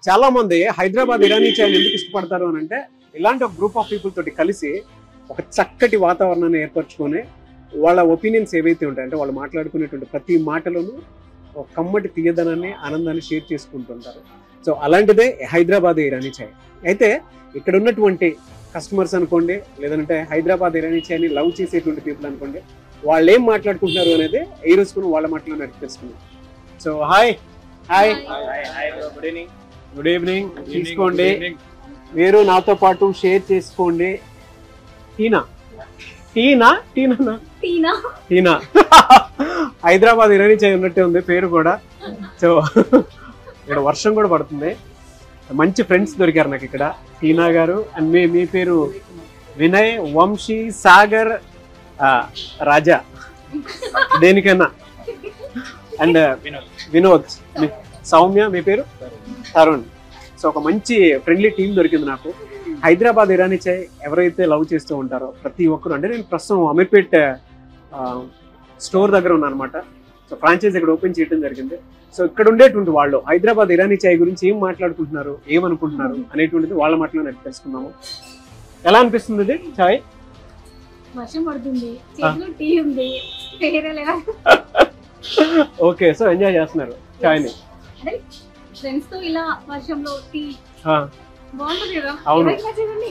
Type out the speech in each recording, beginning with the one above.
చాలా మంది హైదరాబాద్ ఇరానీ చాయ్ ఎందుకు ఇష్టపడతారు అని అంటే ఇలాంటి ఒక గ్రూప్ ఆఫ్ పీపుల్ తోటి కలిసి ఒక చక్కటి వాతావరణాన్ని ఏర్పరచుకొని వాళ్ళ ఒపీనియన్స్ ఏవైతే ఉంటాయి అంటే వాళ్ళు మాట్లాడుకునేటువంటి ప్రతి మాటలోనూ ఒక కమ్మటి తీయదనాన్ని ఆనందాన్ని షేర్ చేసుకుంటుంటారు సో అలాంటిదే హైదరాబాద్ ఇరానీ చాయ్ అయితే ఇక్కడ ఉన్నటువంటి కస్టమర్స్ అనుకోండి లేదంటే హైదరాబాద్ ఇరానీ చాయ్ని లవ్ చేసేటువంటి పీపుల్ అనుకోండి వాళ్ళు ఏం మాట్లాడుకుంటున్నారు అనేది ఈ రోజు కూడా వాళ్ళ మాటలో నాకు తెలుసుకున్నాం so hi hi good evening good evening తీసుకోండి మీరు నాతో పాటు షేర్ చేసుకోండి టీనా టీనా టీనా టీనా టీనా హైదరాబాద్ ఇరానీ చాయ్ ఉన్నట్టే ఉంది పేరు కూడా సో ఇక్కడ వర్షం కూడా పడుతుంది మంచి ఫ్రెండ్స్ దొరికారు నాకు ఇక్కడ టీనా గారు అండ్ మీ మీ పేరు వినయ్ వంశీ సాగర్ ఆ, రాజా దేనికైనా అండ్ వినోద్ వినోద్ మీ- సౌమ్య మీ పేరు తరుణ్ సో ఒక మంచి ఫ్రెండ్లీ టీం దొరికింది నాకు హైదరాబాద్ ఇరానీ చాయ్ ఎవరైతే లవ్ చేస్తూ ఉంటారో ప్రతి ఒక్కరు అంటే నేను ప్రస్తుతం అమీర్పేట్ స్టోర్ దగ్గర ఉన్నాను అనమాట సో ఫ్రాంచైజ్ ఇక్కడ ఓపెన్ చేయడం జరిగింది సో ఇక్కడ ఉండేటువంటి వాళ్ళు హైదరాబాద్ ఇరానీ చాయ్ గురించి ఏం మాట్లాడుకుంటున్నారు ఏమనుకుంటున్నారు అనేటువంటిది వాళ్ళ మాటలో నేను తెలుసుకున్నాము ఎలా అనిపిస్తుంది ఇది చాయ్ వర్షం పడుతుంది చేతిలో టీ ఉంది వేరే లెవెల్ ఓకే సో ఎంజాయ్ చేస్తున్నారు చాయ్ని అంటే ఫ్రెండ్స్ తో ఇలా వర్షంలో టీ ఆ. బాగుంటుంది కదా అవును. ఎవరికి నచ్చదండి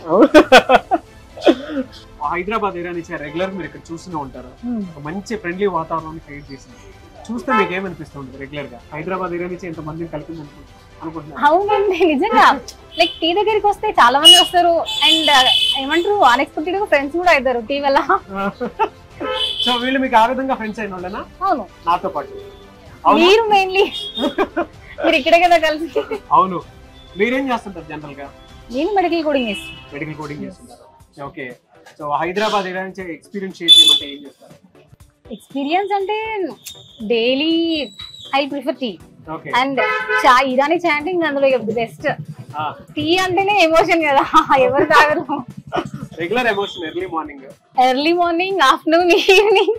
హైదరాబాద్ ఇరానీ చాయ్ రెగ్యులర్ మీరు ఇక్కడ చూస్తూనే ఉంటారు ఒక మంచి ఫ్రెండ్లీ వాతావరణాన్ని క్రియేట్ చేసింది చూస్తే మీకు ఏమనిపిస్తుంది రెగ్యులర్ గా హైదరాబాద్ ఏరియా నుంచి ఎంత మందిని కలిపింది అనుకు- అనుకుంటున్నారు అవునండి నిజంగా లైక్ టీ దగ్గరికి వస్తే చాలా మంది వస్తారు అండ్ ఏమంటారు అన్ఎక్స్పెక్టెడ్ గా ఫ్రెండ్స్ కూడా అవుతారు టీ వల్ల సో వీళ్ళు మీకు ఆ విధంగా ఫ్రెండ్స్ అయిన వాళ్ళేనా అవును నాతో పాటు అవును మీరు మెయిన్లీ మీరు ఇక్కడే కదా కలిసి అవును మీరేం చేస్తుంటారు జనరల్ గా నేను మెడికల్ కోడింగ్ చేస్తాను మెడికల్ కోడింగ్ చేస్తుంటారు ఓకే సో హైదరాబాద్ ఏరియా నుంచి ఎక్స్పీరియన్స్ షేర్ చేయమంటే ఏం చేస్తారు ఎక్స్పీరియన్స్ అంటే daily I prefer tea okay and chai Irani chai అంటే ఇంకా అందులో బెస్ట్ టీ అంటేనే ఎమోషన్ కదా ఎవరు తాగరు regular emotion early morning early morning afternoon evening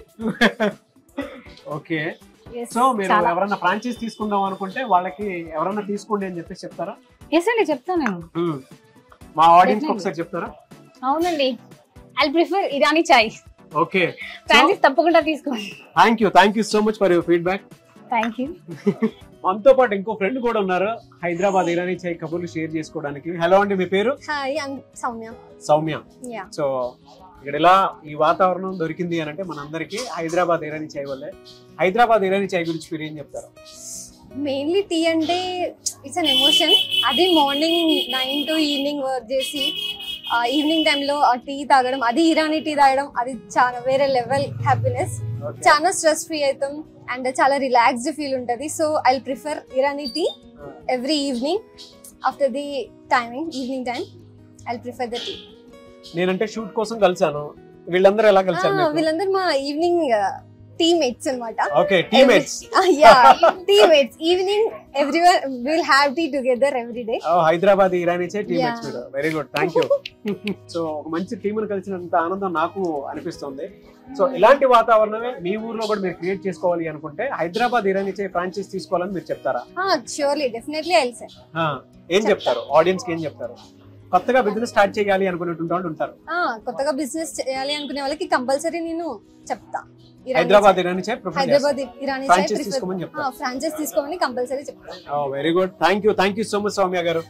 okay so మీరు చాలా ఎవరైనా ఫ్రాంచైజ్ తీసుకుందాం అనుకుంటే వాళ్ళకి ఎవరైనా తీసుకోండి అని చెప్పేసి చెప్తారా ఎస్ అండి చెప్తాను నేను మా ఆడియన్స్ Definitely. ఒకసారి చెప్తారా అవునండి I prefer Irani chai okay Francis తప్పకుండా తీసుకోండి thank you thank you so much for your feedback thank you మనతో పాటు ఇంకో ఫ్రెండ్ కూడా ఉన్నారు హైదరాబాద్ ఇరానీ చాయ్ కబుర్లు షేర్ చేసుకోవడానికి హలో అండి మీ పేరు hi I'm Soumya Soumya yeah so ఇక్కడ ఇలా ఈ వాతావరణం దొరికింది అని అంటే మనందరికీ హైదరాబాద్ ఇరానీ చాయ్ వల్లే హైదరాబాద్ ఇరానీ చాయ్ గురించి మీరు ఏం చెప్తారు మెయిన్లీ టీ అంటే ఇట్స్ అన్ ఎమోషన్ అది morning nine to evening work చేసి ఈవినింగ్ టైంలో ఆ టీ తాగడం అది ఇరానీ టీ తాగడం అది చాలా వేరే లెవెల్ హ్యాపీనెస్ చాలా స్ట్రెస్ ఫ్రీ అవుతాం అండ్ చాలా రిలాక్స్డ్ ఫీల్ ఉంటుంది so I prefer Irani tea every evening after the timing evening time I prefer the tea నేనంటే షూట్ కోసం కలిసాను వీళ్ళందరూ ఎలా కలిసారు మీకు? వీళ్ళందరూ మా ఈవినింగ్ టీమేట్స్ అనమాట okay teammates yeah teammates evening everyone will have tea together every day Hyderabad Irani Chai teammates Yeah. మీరు very good thank you so ఒక మంచి టీంను కలిసినంత ఆనందం నాకు అనిపిస్తుంది సో ఇలాంటి వాతావరణమే మీ ఊర్లో కూడా మీరు క్రియేట్ చేసుకోవాలి అనుకుంటే హైదరాబాద్ ఇరానీ చాయ్ ఫ్రాంచైజ్ తీసుకోవాలని మీరు చెప్తారా ah surely definitely i'll say ఆ, ఏం చెప్తారు ఆడియన్స్ కి ఏం చెప్తారు కొత్తగా బిజినెస్ స్టార్ట్ చేయాలి అనుకునేటువంటి వాళ్ళు ఉంటారు ah కొత్తగా బిజినెస్ చేయాలి అనుకునే వాళ్ళకి కంపల్సరీ నేను చెప్తా ఇరానీ హైదరాబాద్ ఇరానీ చాయ్ చాయ్. హైదరాబాద్ ఇరానీ చాయ్ ఫ్రాంచైజ్ తీసుకోమని చెప్తారు ఫ్రాంచైజ్ తీసుకోమని కంపల్సరీ చెప్తా very good thank you thank you so much Soumya గారు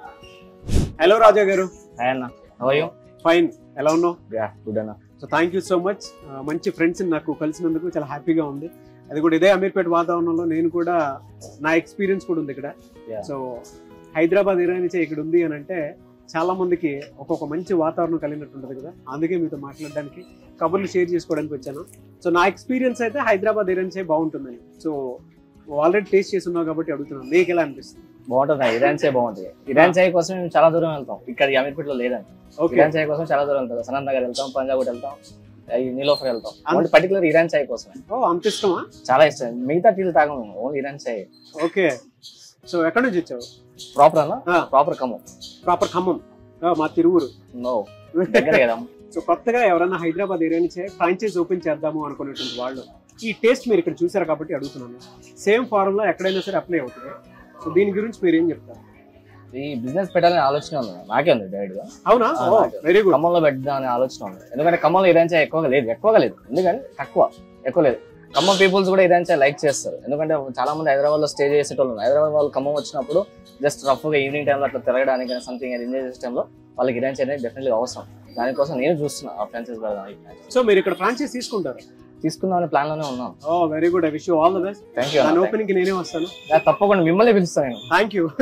హలో రాజా గారు హాయ్ అన్న హౌ యూ ఫైన్ ఎలా ఉన్నావు యా గుడ్ అన్న so thank you so much మంచి ఫ్రెండ్స్ నాకు కలిసినందుకు చాలా హ్యాపీగా ఉంది అది కూడా ఇదే అమీర్పేట వాతావరణంలో నేను కూడా నా ఎక్స్పీరియన్స్ కూడా ఉంది ఇక్కడ Yeah. సో హైదరాబాద్ ఇరానీ చాయ్ ఇక్కడ ఉంది అని అంటే చాలా మందికి ఒక్కొక్క మంచి వాతావరణం కలిగినట్టు ఉంటుంది కదా అందుకే మీతో మాట్లాడడానికి కబుర్లు షేర్ చేసుకోవడానికి వచ్చాను సో నా ఎక్స్పీరియన్స్ అయితే హైదరాబాద్ ఇరానీ చాయ్ బాగుంటుందని సో ఆల్రెడీ టేస్ట్ చేసి ఉన్నావు కాబట్టి అడుగుతున్నాను నీకు ఎలా అనిపిస్తుంది బాగుంటుంది ఇరాన్ చాయ్ బాగుంటుంది ఇరాన్ చాయ్ కోసం మేము చాలా దూరం వెళ్తాం ఇక్కడ అమీర్పేటలో లేదండి ఓకే ఇరాన్ చాయ్ కోసం చాలా దూరం వెళ్తాం సనత్ నగర్ వెళ్తాం పంజాగుట్ వెళ్తాం ఈ నీలోఫర్ వెళ్తాం అంత- ఓన్లీ పర్టికులర్ ఇరాన్ చాయ్ కోసమే ఓ అంత ఇష్టమా చాలా ఇష్టం మిగతా టీలు తాగము only Iran chai okay so ఎక్కడి నుంచి వచ్చావు ప్రాపర్ అన్న ఆ. ప్రాపర్ ఖమ్మం ప్రాపర్ ఖమ్మం ఆ, మా తిరువురు నో దగ్గర కదా సో కొత్తగా ఎవరైనా హైదరాబాద్ ఏరియా నుంచి ఫ్రాంచైజ్ ఓపెన్ చేద్దాము అనుకునేటువంటి వాళ్ళు ఈ టేస్ట్ మీరు ఇక్కడ చూసారు కాబట్టి అడుగుతున్నాను సేమ్ ఫార్ములా ఎక్కడైనా సరే అప్లై అవుతుంది సో దీని గురించి మీరు ఏం చెప్తారు ఈ బిజినెస్ పెట్టాలని ఆలోచన ఉంది నాకే ఉంది డైరెక్ట్ గా అవునా ఆ, ఓ నాకు. వెరీ గుడ్ ఖమ్మంలో పెడదాం అనే ఆలోచన ఉంది ఎందుకంటే ఖమ్మంలో ఇరాన్ చాయ్ ఎక్కువగా లేదు ఎక్కువగా లేదు ఎందుకంటే తక్కువ ఎక్కువ లేదు ఖమ్మం పీపుల్స్ కూడా ఇరాన్ చాయ్ లైక్ చేస్తారు ఎందుకంటే చాలా మంది హైదరాబాద్ లో స్టే చేసేటోళ్ళు ఉన్నారు హైదరాబాద్ వాళ్ళు ఖమ్మం వచ్చినప్పుడు జస్ట్ రఫ్ గా ఈవినింగ్ టైంలో అట్లా తిరగడానికి సంథింగ్ ఎంజాయ్ చేసే టైంలో వాళ్ళకి ఇరాన్ చాయ్ అనేది డెఫినెట్లీ అవసరం దానికోసం నేను చూస్తున్నా ఆ ఫ్రాంచైజ్ పెడదాం ఈ franchise. సో మీరు ఇక్కడ ఫ్రాంచైజ్ తీసుకుంటారు తీసుకుందాం ప్లాన్ లోనే ఉన్నాం oh very good I wish you all the best thank you దాని ఓపెనింగ్ కి నేనే వస్తాను తప్పకుండా మిమ్మల్ని పిలుస్తాను నేను థ్యాంక్ యూ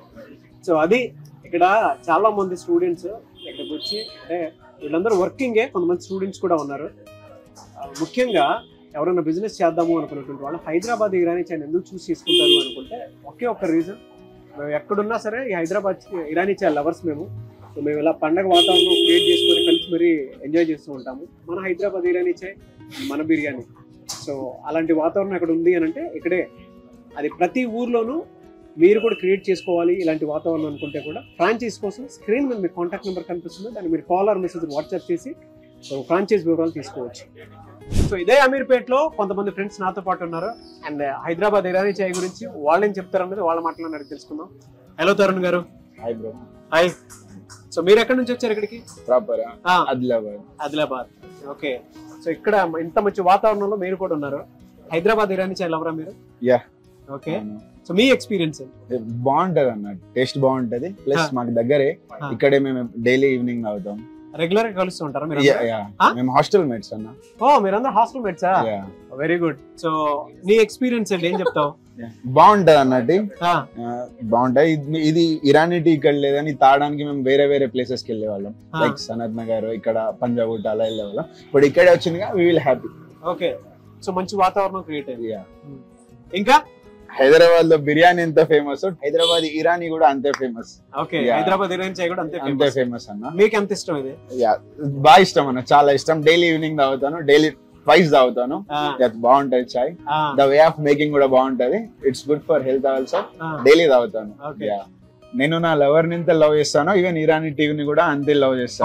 సో అది ఇక్కడ చాలా మంది స్టూడెంట్స్ ఇక్కడికి వచ్చి అంటే వీళ్ళందరూ వర్కింగే కొంతమంది స్టూడెంట్స్ కూడా ఉన్నారు ఆ, ముఖ్యంగా ఎవరైనా బిజినెస్ చేద్దాము అనుకున్నటువంటి వాళ్ళు హైదరాబాద్ ఇరానీ చాయ్ ఎందుకు చూస్ చేసుకుంటారు అనుకుంటే ఒకే ఒక్క రీజన్ మేము ఎక్కడున్నా సరే ఈ హైదరాబాద్ ఇరానీ చాయ్ లవర్స్ మేము సో మేము ఇలా పండగ వాతావరణం క్రియేట్ చేసుకొని కలిసి మరీ ఎంజాయ్ చేస్తూ ఉంటాము మన హైదరాబాద్ ఇరానీ చాయ్ మన బిర్యానీ సో అలాంటి వాతావరణం అక్కడ ఉంది అని అంటే ఇక్కడే అది ప్రతి ఊర్లోనూ మీరు కూడా క్రియేట్ చేసుకోవాలి ఇలాంటి వాతావరణం అనుకుంటే కూడా ఫ్రాంచైజ్ కోసం స్క్రీన్ మీద మీకు కాంటాక్ట్ నెంబర్ కనిపిస్తుంది దాన్ని మీరు కాల్ ఆర్ మెసేజ్ వాట్సాప్ చేసి సో ఫ్రాంచైజ్ వివరాలు తీసుకోవచ్చు సో ఇదే అమీర్పేటలో కొంతమంది ఫ్రెండ్స్ నాతో పాటు ఉన్నారు అండ్ హైదరాబాద్ ఇరానీ చాయ్ గురించి వాళ్ళేం చెప్తారు అనేది వాళ్ళ మాటలను అడిగి తెలుసుకుందాం హలో తరుణ్ గారు హాయ్ బ్రో హాయ్ సో మీరు ఎక్కడి నుంచి వచ్చారు ఇక్కడికి ప్రాపర్ ఆ, ఆదిలాబాద్ ఆదిలాబాద్ ఓకే సో ఇక్కడ ఇంత మంచి వాతావరణంలో మీరు కూడా ఉన్నారు హైదరాబాద్ ఇరానీ చాయ్ లవరా మీరు Yeah. ఓకే సో మీ ఎక్స్పీరియన్స్ బాగుంటది అన్న టేస్ట్ బాగుంటది ప్లస్ ఆ. మాకు దగ్గరే ఆ. ఇక్కడే మేము డైలీ ఈవినింగ్ అవుతాం రెగ్యులర్ గా కలుస్తూ ఉంటారా మీరు Yeah, yeah. ఆ? మేము హాస్టల్ మేట్స్ అన్న ఓ మీరందరూ హాస్టల్ మేట్సా Yeah. వెరీ గుడ్ సో నీ ఎక్స్పీరియన్స్ అండి ఏం చెప్తావు బాగుంటది అన్నట్టు ఆ, ఆ, బాగుంటది ఇది- ఇది ఇరానీ టీ ఇక్కడ లేదని తాగడానికి మేము వేరే వేరే ప్లేసెస్ కి వెళ్ళే వాళ్ళం ఆ. లైక్ సనత్ నగర్ ఇక్కడ పంజాబ్ అలా వెళ్ళే వాళ్ళం ఇప్పుడు ఇక్కడే వచ్చిందిగా we will happy okay so మంచి వాతావరణం క్రియేట్ అయింది Yeah. ఇంకా హైదరాబాద్ లో బిర్యానీ ఎంత ఫేమస్ హైదరాబాద్ ఇరానీ కూడా అంతే famous okay Yeah. Hyderabad Irani Chai కూడా అంతే అంతే famous. ఫేమస్ అన్న మీకు ఎంత ఇష్టం ఇది యా బాగా ఇష్టం అన్న చాలా ఇష్టం డైలీ ఈవినింగ్ తాగుతాను డైలీ ట్వైస్ తాగుతాను ఆ, అది బాగుంటది చాయ్ ఆ, ద వే ఆఫ్ మేకింగ్ కూడా బాగుంటది it's good for health also ఆ, డైలీ తాగుతాను Okay. Yeah. నేను నా లవర్ ని ఎంత లవ్ చేస్తాను ఈవెన్ ఇరానీ టీవీని కూడా అంతే లవ్ ఓ! చేస్తాను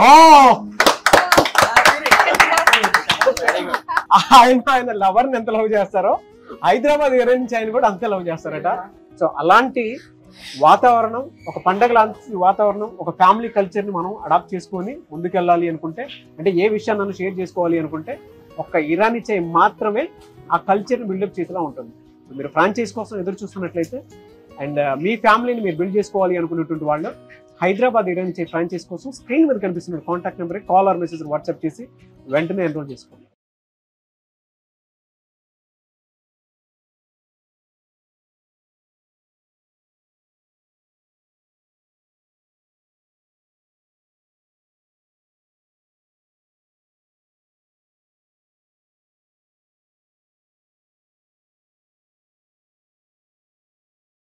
ఆయన ఆయన లవర్ ఎంత లవ్ చేస్తారో హైదరాబాద్ ఇరానీ చాయ్ కూడా అంతే లవ్ చేస్తారట సో అలాంటి వాతావరణం ఒక పండగ లాంటి వాతావరణం ఒక ఫ్యామిలీ కల్చర్ ని మనం అడాప్ట్ చేసుకొని ముందుకెళ్ళాలి అనుకుంటే అంటే ఏ విషయాన్ని నన్ను షేర్ చేసుకోవాలి అనుకుంటే ఒక్క ఇరానీ చాయ్ మాత్రమే ఆ కల్చర్ ని బిల్డప్ చేసేలా ఉంటుంది మీరు ఫ్రాంచైజ్ కోసం ఎదురు చూస్తున్నట్లయితే అండ్ మీ ఫ్యామిలీని మీరు బిల్డ్ చేసుకోవాలి అనుకున్నటువంటి వాళ్ళు హైదరాబాద్ ఇరానీ చాయ్ ఫ్రాంచైజ్ కోసం స్క్రీన్ మీద కనిపిస్తున్న contact number call or message WhatsApp చేసి వెంటనే ఎన్రోల్ చేసుకోండి